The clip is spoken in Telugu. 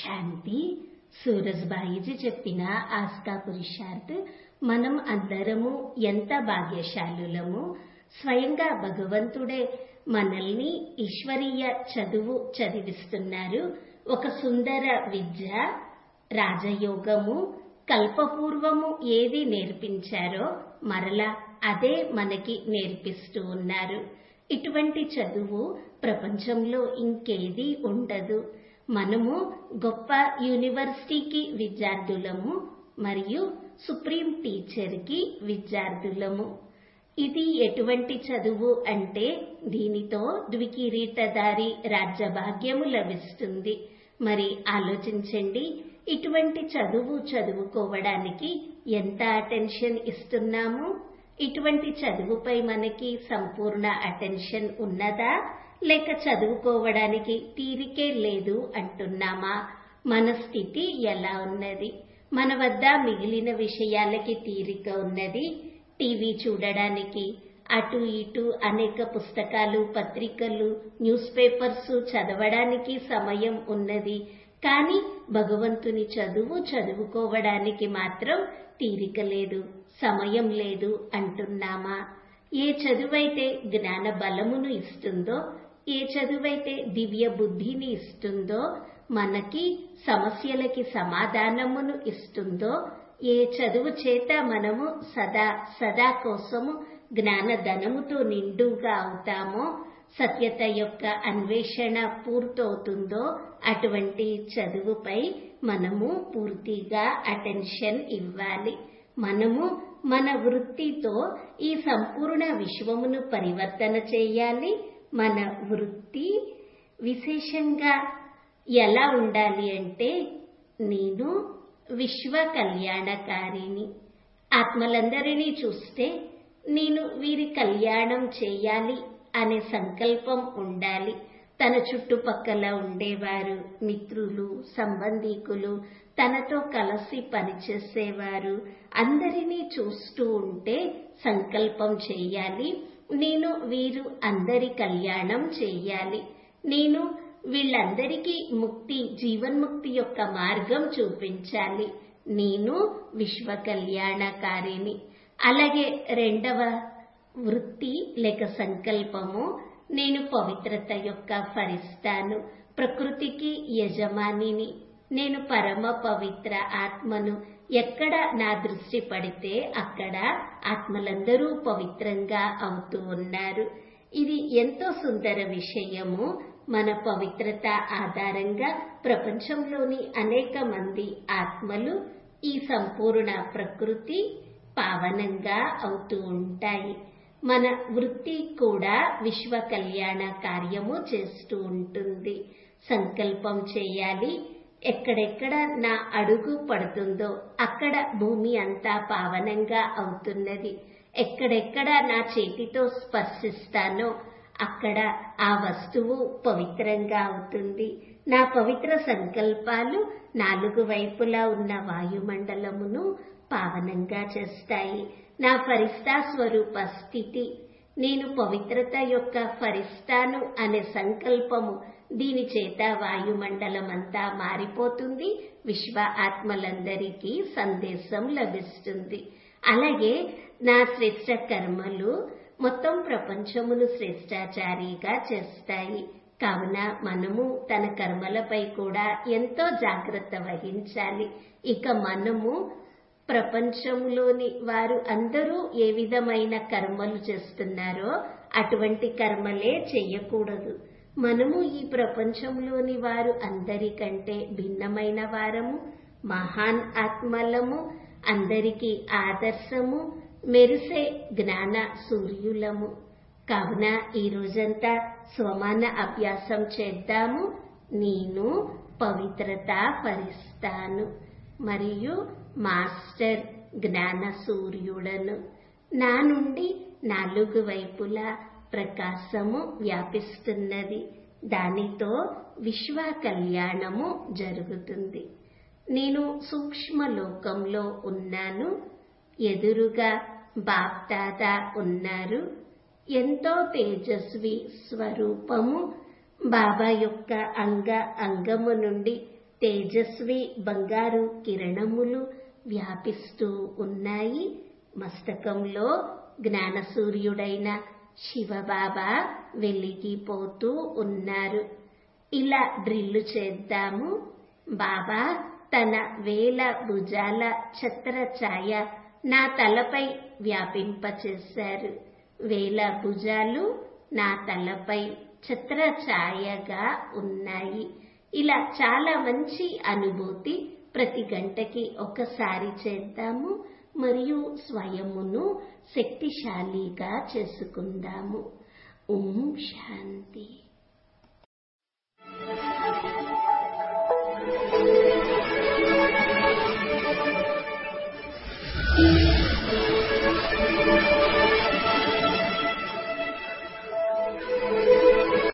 శాంతి సూరజ్బాయిజీ చెప్పిన ఆస్కా పురుషార్థ్ మనం అందరము ఎంత భాగ్యశాలులము స్వయంగా భగవంతుడే మనల్ని ఈశ్వరీయ చదువు చదివిస్తున్నారు ఒక సుందర విద్య రాజయోగము కల్పపూర్వము ఏది నేర్పించారో మరలా అదే మనకి నేర్పిస్తూ ఉన్నారు ఇటువంటి చదువు ప్రపంచంలో ఇంకేది ఉండదు మనము గొప్ప యూనివర్సిటీకి విద్యార్థులము మరియు సుప్రీం టీచర్కి విద్యార్థులము ఇది ఎటువంటి చదువు అంటే దీనితో ద్వికిరీటదారి రాజ్యభాగ్యము లభిస్తుంది మరి ఆలోచించండి ఇటువంటి చదువు చదువుకోవడానికి ఎంత అటెన్షన్ ఇస్తున్నాము ఇటువంటి చదువుపై మనకి సంపూర్ణ అటెన్షన్ ఉన్నదా లేక చదువుకోవడానికి తీరికే లేదు అంటున్నామా మన స్థితి ఎలా ఉన్నది మన వద్ద మిగిలిన విషయాలకి తీరిక ఉన్నది టీవీ చూడడానికి అటు ఇటు అనేక పుస్తకాలు పత్రికలు న్యూస్ పేపర్స్ చదవడానికి సమయం ఉన్నది కానీ భగవంతుని చదువు చదువుకోవడానికి మాత్రం తీరిక లేదు సమయం లేదు అంటున్నామా ఏ చదువైతే జ్ఞాన బలమును ఇస్తుందో ఏ చదువైతే దివ్య బుద్ధిని ఇస్తుందో మనకి సమస్యలకి సమాధానమును ఇస్తుందో ఏ చదువు చేత మనము సదా సదా కోసము జ్ఞాన ధనముతో నిండుగా అవుతామో సత్యత యొక్క అన్వేషణ పూర్తవుతుందో అటువంటి చదువుపై మనము పూర్తిగా అటెన్షన్ ఇవ్వాలి మనము మన వృత్తితో ఈ సంపూర్ణ విశ్వమును పరివర్తన చేయాలి మన వృత్తి విశేషంగా ఎలా ఉండాలి అంటే నేను విశ్వ కళ్యాణకారిని ఆత్మలందరినీ చూస్తే నేను వీరి కళ్యాణం చేయాలి అనే సంకల్పం ఉండాలి తన చుట్టుపక్కల ఉండేవారు మిత్రులు సంబంధీకులు తనతో కలిసి పనిచేసేవారు అందరినీ చూస్తూ ఉంటే సంకల్పం చేయాలి నేను వీరు అందరి కళ్యాణం చేయాలి నేను వీళ్ళందరికీ ముక్తి జీవన్ముక్తి యొక్క మార్గం చూపించాలి నేను విశ్వ కళ్యాణకారిని అలాగే రెండవ వృత్తి లేక సంకల్పము నేను పవిత్రత యొక్క ఫరిస్తాను ప్రకృతికి యజమానిని నేను పరమ పవిత్ర ఆత్మను ఎక్కడ నా దృష్టి పడితే అక్కడ ఆత్మలందరూ పవిత్రంగా అవుతూ ఉన్నారు ఇది ఎంతో సుందర విషయము మన పవిత్రత ఆధారంగా ప్రపంచంలోని అనేక మంది ఆత్మలు ఈ సంపూర్ణ ప్రకృతి పావనంగా అవుతూ ఉంటాయి మన వృత్తి కూడా విశ్వ కళ్యాణ కార్యము చేస్తూ ఉంటుంది సంకల్పం చేయాలి ఎక్కడెక్కడ నా అడుగు పడుతుందో అక్కడ భూమి అంతా పావనంగా అవుతున్నది ఎక్కడెక్కడ నా చేతితో స్పర్శిస్తానో అక్కడ ఆ వస్తువు పవిత్రంగా అవుతుంది నా పవిత్ర సంకల్పాలు నాలుగు వైపులా ఉన్న వాయుమండలమును పావనంగా చేస్తాయి నా ఫరిస్తా స్వరూప స్థితి నేను పవిత్రత యొక్క ఫరిస్తాను అనే సంకల్పము దీని చేత వాయుమండలం అంతా మారిపోతుంది విశ్వ ఆత్మలందరికీ సందేశం లభిస్తుంది అలాగే నా శ్రేష్ట కర్మలు మొత్తం ప్రపంచమును శ్రేష్టాచారిగా చేస్తాయి కావున మనము తన కర్మలపై కూడా ఎంతో జాగ్రత్త వహించాలి ఇక మనము ప్రపంచంలోని వారు అందరూ ఏ విధమైన కర్మలు చేస్తున్నారో అటువంటి కర్మలే చేయకూడదు మనము ఈ ప్రపంచంలోని వారు అందరికంటే భిన్నమైన వారము మహాన్ ఆత్మలము అందరికీ ఆదర్శము మెరిసే జ్ఞాన సూర్యులము కావున ఈ రోజంతా స్వమాన అభ్యాసం చేద్దాము నేను పవిత్రత భరిస్తాను మరియు మాస్టర్ జ్ఞాన సూర్యుడను నా నుండి నాలుగు వైపులా ప్రకాశము వ్యాపిస్తున్నది దానితో విశ్వ కళ్యాణము జరుగుతుంది నేను సూక్ష్మ లోకంలో ఉన్నాను ఎదురుగా బాప్దాదా ఉన్నారు ఎంతో తేజస్వి స్వరూపము బాబా యొక్క అంగ అంగము నుండి తేజస్వి బంగారు కిరణములు వ్యాపిస్తూ ఉన్నాయి మస్తకంలో జ్ఞానసూర్యుడైన శివబాబా వెలిగిపోతూ ఉన్నారు ఇలా డ్రిల్లు చేద్దాము బాబా తన వేల భుజాల ఛత్ర ఛాయ నా తలపై వ్యాపింపచేశారు వేల భుజాలు నా తలపై ఛత్ర ఛాయగా ఉన్నాయి ఇలా చాలా మంచి అనుభూతి ప్రతి గంటకి ఒకసారి చేద్దాము మరియు స్వయమును శక్తిశాలిగా చేసుకుందాము ఓం శాంతి